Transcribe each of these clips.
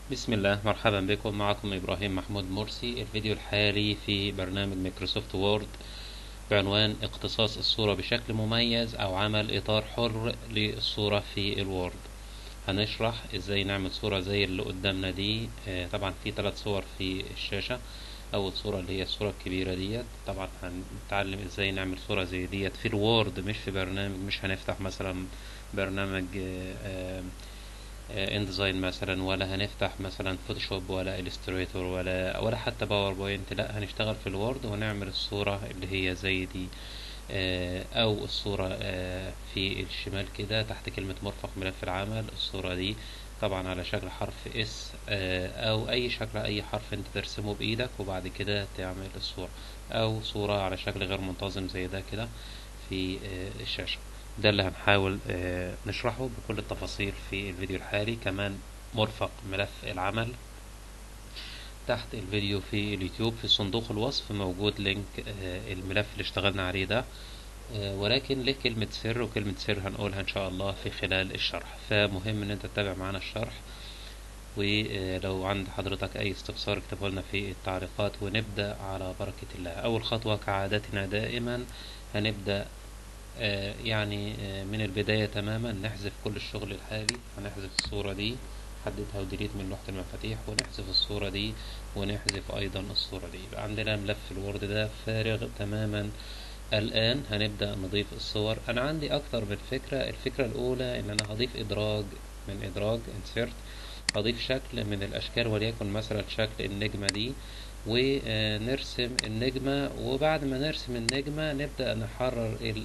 بسم الله مرحبا بكم معكم إبراهيم محمود مرسي الفيديو الحالي في برنامج مايكروسوفت وورد بعنوان اقتصاص الصورة بشكل مميز أو عمل إطار حر للصورة في الوورد هنشرح ازاي نعمل صورة زي اللي قدامنا دي آه، طبعا في ثلاث صور في الشاشة أول صورة اللي هي الصورة الكبيرة ديت طبعا هنتعلم ازاي نعمل صورة زي ديت في الوورد مش في برنامج مش هنفتح مثلا برنامج آه، آه، انديزاين مثلا ولا هنفتح مثلا فوتوشوب ولا الستريتور ولا ولا حتى باوربوينت لا هنشتغل في الوورد ونعمل الصورة اللي هي زي دي آه، او الصورة آه، في الشمال كده تحت كلمة مرفق ملف العمل الصورة دي طبعا على شكل حرف اس او اي شكل اي حرف انت ترسمه بايدك وبعد كده تعمل الصورة او صورة على شكل غير منتظم زي ده كده في الشاشة ده اللي هنحاول آه، نشرحه بكل التفاصيل في الفيديو الحالي كمان مرفق ملف العمل تحت الفيديو في اليوتيوب في صندوق الوصف موجود لينك آه، الملف اللي اشتغلنا عليه ده آه، ولكن له كلمة سر وكلمة سر هنقولها ان شاء الله في خلال الشرح فمهم ان انت تتابع معنا الشرح ولو عند حضرتك اي استفسار اكتبه لنا في التعليقات ونبدأ على بركة الله اول خطوة كعادتنا دائما هنبدأ آه، يعني آه، من البداية تماما نحذف كل الشغل الحالي هنحذف الصورة دي حددها وديليت من لوحة المفاتيح ونحذف الصورة دي ونحذف أيضا الصورة دي يبقى عندنا ملف الوورد ده فارغ تماما الآن هنبدأ نضيف الصور أنا عندي أكتر من فكرة الفكرة الأولى إن أنا هضيف إدراج من إدراج insert هضيف شكل من الأشكال وليكن مثلا شكل النجمة دي ونرسم النجمة وبعد ما نرسم النجمة نبدأ نحرر ال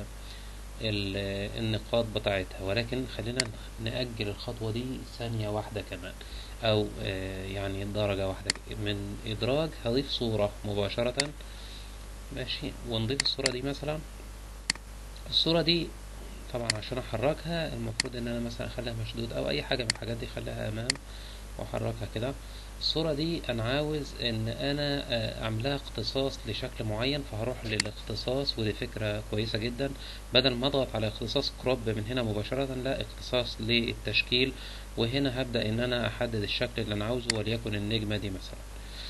ال النقاط بتاعتها ولكن خلينا نأجل الخطوة دي ثانية واحدة كمان أو يعني درجة واحدة من إدراج هضيف صورة مباشرة ماشي ونضيف الصورة دي مثلا الصورة دي طبعا عشان أحركها المفروض إن أنا مثلا أخليها مشدود أو أي حاجة من الحاجات دي أخليها أمام وأحركها كده الصورة دي أنا عاوز إن أنا أعملها اختصاص لشكل معين فهروح للاختصاص ودي فكرة كويسة جدا بدل ما أضغط على اختصاص كروب من هنا مباشرة لا اختصاص للتشكيل وهنا هبدأ إن أنا أحدد الشكل اللي أنا عاوزه وليكن النجمة دي مثلا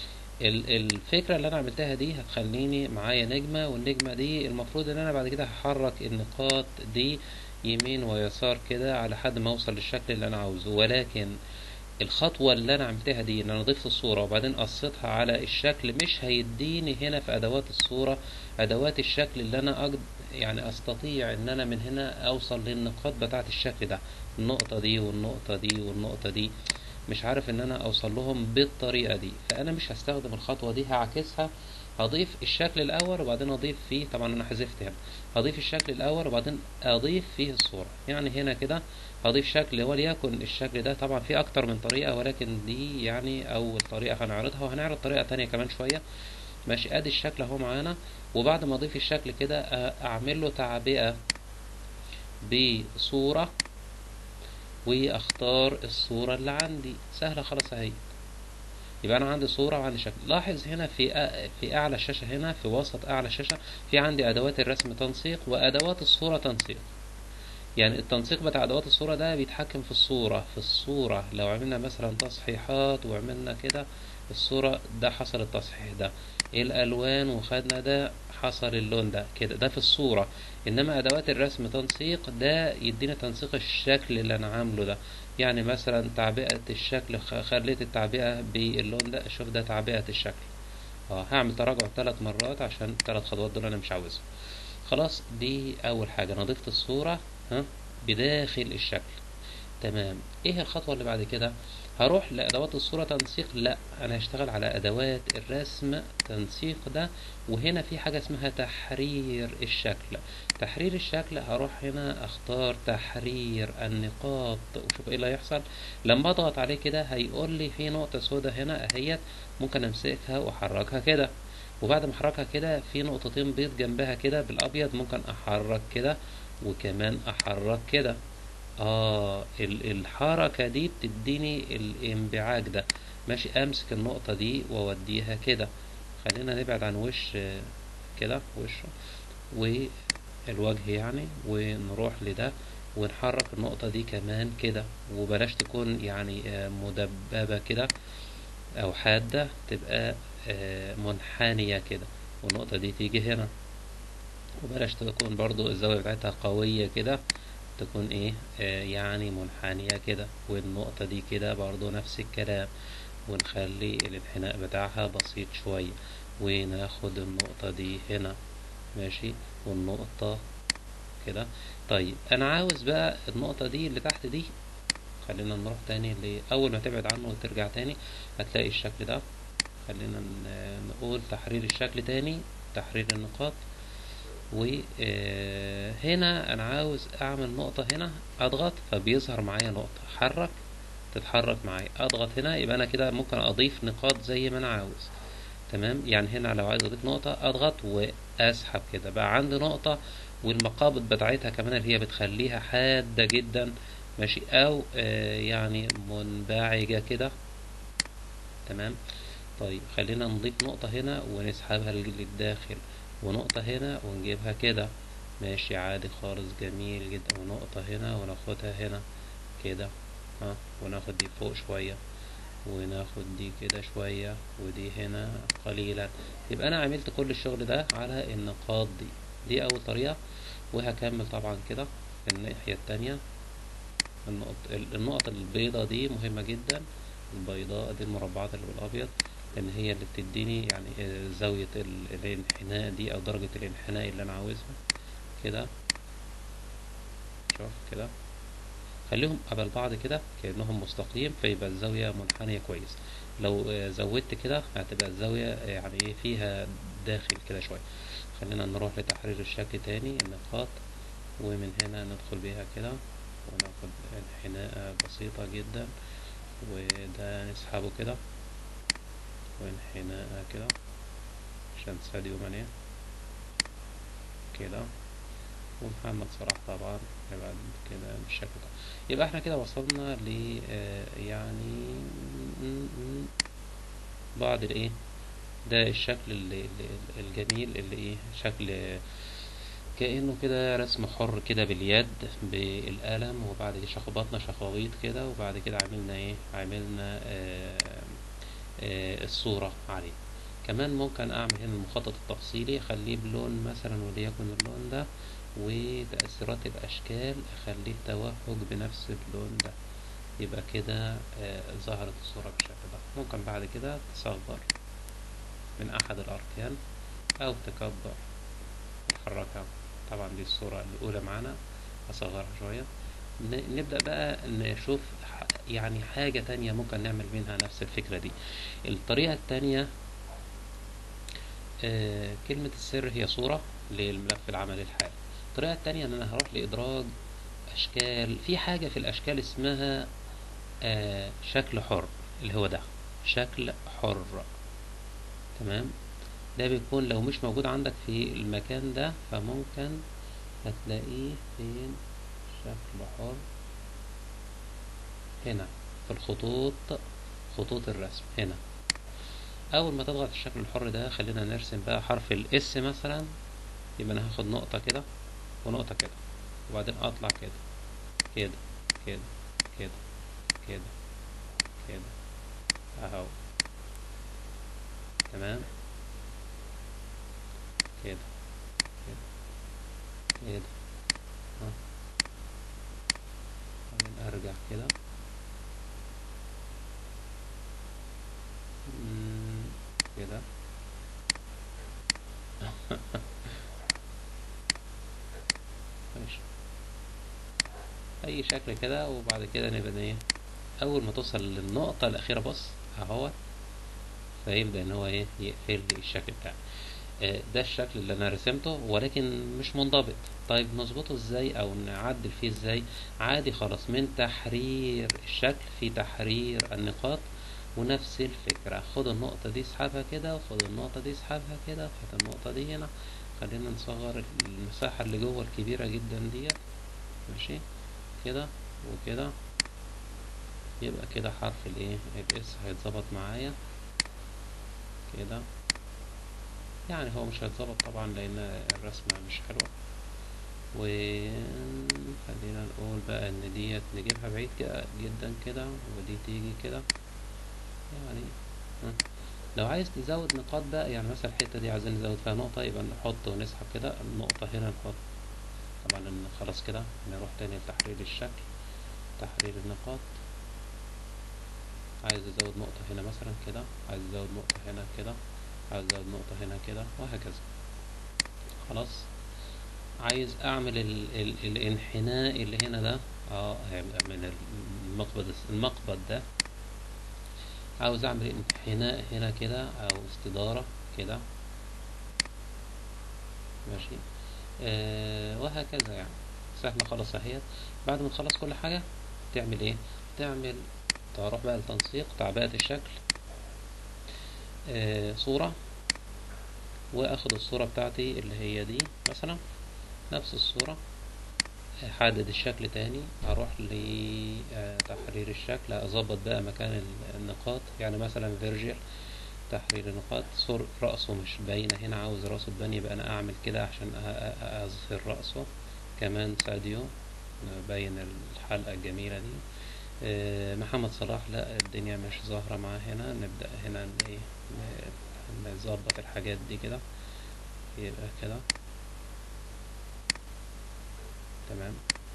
الفكرة اللي أنا عملتها دي هتخليني معايا نجمة والنجمة دي المفروض إن أنا بعد كده هحرك النقاط دي يمين ويسار كده على حد ما أوصل للشكل اللي أنا عاوزه ولكن الخطوة اللي أنا عملتها دي إن أنا ضفت الصورة وبعدين قصيتها على الشكل مش هيديني هنا في أدوات الصورة أدوات الشكل اللي أنا أقد يعني أستطيع إن أنا من هنا أوصل للنقاط بتاعة الشكل ده النقطة دي والنقطة دي والنقطة دي مش عارف إن أنا أوصل لهم بالطريقة دي فأنا مش هستخدم الخطوة دي هعكسها هضيف الشكل الأول وبعدين أضيف فيه طبعا أنا حذفت هنا هضيف الشكل الأول وبعدين أضيف فيه الصورة يعني هنا كده هضيف شكل وليكن الشكل ده طبعا في أكتر من طريقة ولكن دي يعني أول طريقة هنعرضها وهنعرض طريقة تانية كمان شوية ماشي أدي الشكل أهو معانا وبعد ما أضيف الشكل كده أعمل له تعبئة بصورة وأختار الصورة اللي عندي سهلة خلاص أهي يبقى انا عندي صورة وعندي شكل لاحظ هنا في في اعلى الشاشة هنا في وسط اعلى الشاشة في عندي ادوات الرسم تنسيق وادوات الصورة تنسيق يعني التنسيق بتاع ادوات الصورة ده بيتحكم في الصورة في الصورة لو عملنا مثلا تصحيحات وعملنا كده الصورة ده حصل التصحيح ده الالوان وخدنا ده حصل اللون ده كده ده في الصورة انما ادوات الرسم تنسيق ده يدينا تنسيق الشكل اللي انا عامله ده يعني مثلا تعبئة الشكل خليت التعبئة باللون ده شوف ده تعبئة الشكل اه هعمل تراجع ثلاث مرات عشان الثلاث خطوات دول انا مش عاوزهم خلاص دي اول حاجة انا ضفت الصورة ها بداخل الشكل تمام ايه الخطوة اللي بعد كده هروح لادوات الصورة تنسيق لا انا هشتغل على ادوات الرسم تنسيق ده وهنا في حاجة اسمها تحرير الشكل تحرير الشكل هروح هنا اختار تحرير النقاط وشوف ايه اللي هيحصل لما اضغط عليه كده هيقول لي في نقطة سوداء هنا اهيت ممكن امسكها واحركها كده وبعد ما احركها كده في نقطتين بيض جنبها كده بالابيض ممكن احرك كده وكمان احرك كده اه الحركة دي بتديني الانبعاج ده ماشي امسك النقطة دي واوديها كده خلينا نبعد عن وش كده وش والوجه يعني ونروح لده ونحرك النقطة دي كمان كده وبلاش تكون يعني آه، مدببة كده أو حادة تبقى آه، منحنية كده والنقطة دي تيجي هنا وبلاش تكون برضو الزاوية بتاعتها قوية كده تكون ايه آه يعني منحنية كده والنقطة دي كده برضو نفس الكلام ونخلي الانحناء بتاعها بسيط شوية وناخد النقطة دي هنا ماشي والنقطة كده طيب انا عاوز بقى النقطة دي اللي تحت دي خلينا نروح تاني لأول ما تبعد عنه وترجع تاني هتلاقي الشكل ده خلينا ن- نقول تحرير الشكل تاني تحرير النقاط وهنا انا عاوز اعمل نقطة هنا اضغط فبيظهر معايا نقطة حرك تتحرك معايا اضغط هنا يبقى انا كده ممكن اضيف نقاط زي ما انا عاوز تمام يعني هنا لو عايز اضيف نقطة اضغط واسحب كده بقى عندي نقطة والمقابض بتاعتها كمان اللي هي بتخليها حادة جدا ماشي او آه يعني منبعجة كده تمام طيب خلينا نضيف نقطة هنا ونسحبها لل- للداخل ونقطة هنا ونجيبها كده ماشي عادي خالص جميل جدا ونقطة هنا وناخدها هنا كده ها وناخد دي فوق شوية وناخد دي كده شوية ودي هنا قليلا يبقى أنا عملت كل الشغل ده على النقاط دي دي أول طريقة وهكمل طبعا كده في الناحية التانية النقط النقط البيضة دي مهمة جدا البيضاء دي المربعات اللي بالأبيض لأن هي اللي بتديني يعني آه، زاوية ال- الانحناء دي أو درجة الانحناء اللي أنا عاوزها كده شوف كده خليهم قبل بعض كده كأنهم مستقيم فيبقى الزاوية منحنية كويس لو آه، زودت كده هتبقى الزاوية آه، يعني ايه فيها داخل كده شوية خلينا نروح لتحرير الشكل تاني النقاط ومن هنا ندخل بيها كده وناخد انحناء بسيطة جدا وده نسحبه كده وانحناء كده عشان ساديو ماني كده ومحمد صلاح طبعا يبقى كده بالشكل ده يبقى احنا كده وصلنا ل آه، يعني بعض الايه ده الشكل اللي اللي- الجميل اللي ايه شكل كأنه كده رسم حر كده باليد بالقلم وبعد كده شخبطنا شخابيط كده وبعد كده عملنا ايه عملنا آه آه الصورة عليه كمان ممكن اعمل هنا المخطط التفصيلي اخليه بلون مثلا وليكن اللون ده وتأثيرات الاشكال اخليه توهج بنفس اللون ده يبقى كده آه ظهرت الصورة بالشكل ده ممكن بعد كده تصغر من احد الاركان او تكبر تحركها طبعا دي الصورة الأولى معانا أصغرها شوية ن- نبدأ بقى نشوف ح- يعني حاجة تانية ممكن نعمل منها نفس الفكرة دي الطريقة التانية آه كلمة السر هي صورة للملف العملي الحالي الطريقة التانية إن أنا هروح لإدراج أشكال في حاجة في الأشكال اسمها آه شكل حر اللي هو ده شكل حر تمام ده بيكون لو مش موجود عندك في المكان ده فممكن هتلاقيه فين شكل حر هنا في الخطوط خطوط الرسم هنا اول ما تضغط الشكل الحر ده خلينا نرسم بقى حرف الاس مثلا يبقى انا هاخد نقطة كده ونقطة كده وبعدين اطلع كده كده كده كده كده كده اهو تمام كده كده كده ها بعدين ارجع كده مم، كده ماشي اي شكل كده وبعد كده نبقى ايه اول ما توصل للنقطة الاخيرة بص اهو فيبدأ ان هو ايه يقفل لي الشكل بتاعي آه، ده الشكل اللي انا رسمته ولكن مش منضبط طيب نظبطه ازاي او نعدل فيه ازاي عادي خلاص من تحرير الشكل في تحرير النقاط ونفس الفكرة خد النقطة دي اسحبها كده وخد النقطة دي اسحبها كده وخد النقطة دي هنا خلينا نصغر المساحة اللي جوه الكبيرة جدا ديت ماشي كده وكده يبقى كده حرف الايه الاس هيتظبط معايا كده يعني هو مش هيتظبط طبعا لان الرسمة مش حلوة وخلينا نقول بقى ان ديت نجيبها بعيد كده جدا كده ودي تيجي كده يعني ها. لو عايز تزود نقاط بقى يعني مثلا الحتة دي عايزين نزود فيها نقطة يبقى نحط ونسحب كده النقطة هنا نحط طبعا إن خلاص كده نروح تاني لتحرير الشكل تحرير النقاط عايز ازود نقطة هنا مثلا كده عايز ازود نقطة هنا كده عايز ازود نقطة هنا كده وهكذا خلاص عايز اعمل ال ال الانحناء اللي هنا ده اه هيبقى من المقبض المقبض ده عاوز اعمل انحناء هنا كده او استدارة كده ماشي آه وهكذا يعني سهلة خلاص اهيت بعد ما تخلص كل حاجة تعمل ايه تعمل تروح بقى لتنسيق تعبئة الشكل آه صورة واخد الصورة بتاعتي اللي هي دي مثلا نفس الصورة احدد الشكل تاني اروح لتحرير الشكل اظبط بقى مكان النقاط يعني مثلا فيرجيل تحرير النقاط صور رأسه مش باينة هنا عاوز رأسه تبان يبقى انا اعمل كده عشان اظهر رأسه كمان ساديو باين الحلقة الجميلة دي محمد صلاح لا الدنيا مش ظاهرة معاه هنا نبدأ هنا ايه نظبط الحاجات دي كده يبقى كده تمام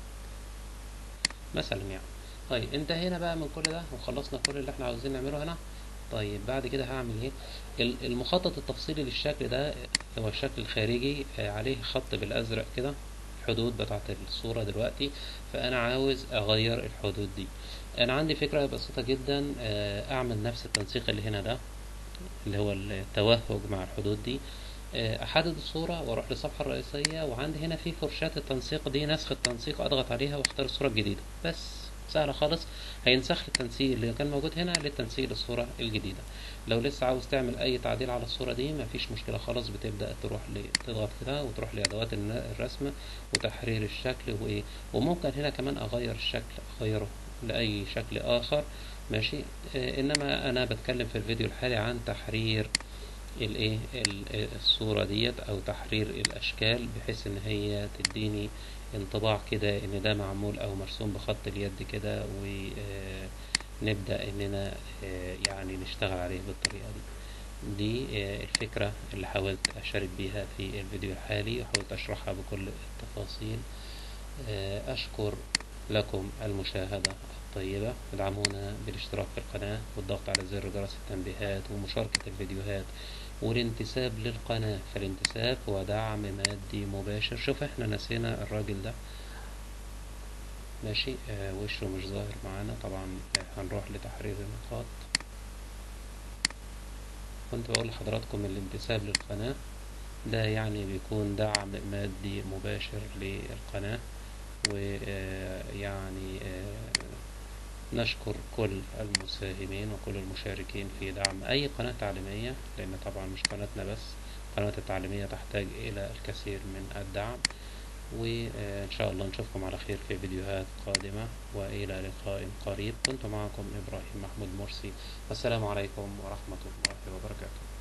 مثلا يعني طيب انتهينا بقى من كل ده وخلصنا كل اللي احنا عاوزين نعمله هنا طيب بعد كده هعمل ايه المخطط التفصيلي للشكل ده هو الشكل الخارجي عليه خط بالازرق كده الحدود بتاعت الصورة دلوقتي فانا عاوز اغير الحدود دي انا عندي فكرة بسيطة جدا اعمل نفس التنسيق اللي هنا ده اللي هو التوهج مع الحدود دي احدد الصورة واروح للصفحة الرئيسية وعندي هنا في فرشاة التنسيق دي نسخ التنسيق اضغط عليها واختار الصورة الجديدة بس سهلة خالص هينسخ التنسيق اللي كان موجود هنا للتنسيق للصورة الجديدة لو لسه عاوز تعمل اي تعديل على الصورة دي مفيش مشكلة خالص بتبدأ تروح تضغط كده وتروح لادوات الرسم وتحرير الشكل وايه وممكن هنا كمان اغير الشكل اغيره لاي شكل اخر ماشي آه انما انا بتكلم في الفيديو الحالي عن تحرير الايه الصورة ديت او تحرير الاشكال بحيث ان هي تديني انطباع كده ان ده معمول او مرسوم بخط اليد كده ونبدأ اننا يعني نشتغل عليه بالطريقة دي دي الفكرة اللي حاولت اشارك بيها في الفيديو الحالي وحاولت اشرحها بكل التفاصيل اشكر لكم المشاهدة الطيبة ادعمونا بالاشتراك في القناة والضغط على زر جرس التنبيهات ومشاركة الفيديوهات والانتساب للقناة فالانتساب هو دعم مادي مباشر شوف احنا نسينا الراجل ده ماشي آه وشه مش ظاهر معانا طبعا هنروح لتحرير النقاط كنت بقول لحضراتكم الانتساب للقناة ده يعني بيكون دعم مادي مباشر للقناة ويعني نشكر كل المساهمين وكل المشاركين في دعم أي قناة تعليمية لأن طبعا مش قناتنا بس القناة التعليمية تحتاج إلى الكثير من الدعم وإن شاء الله نشوفكم على خير في فيديوهات قادمة وإلى لقاء قريب كنت معكم إبراهيم محمود مرسي والسلام عليكم ورحمة الله وبركاته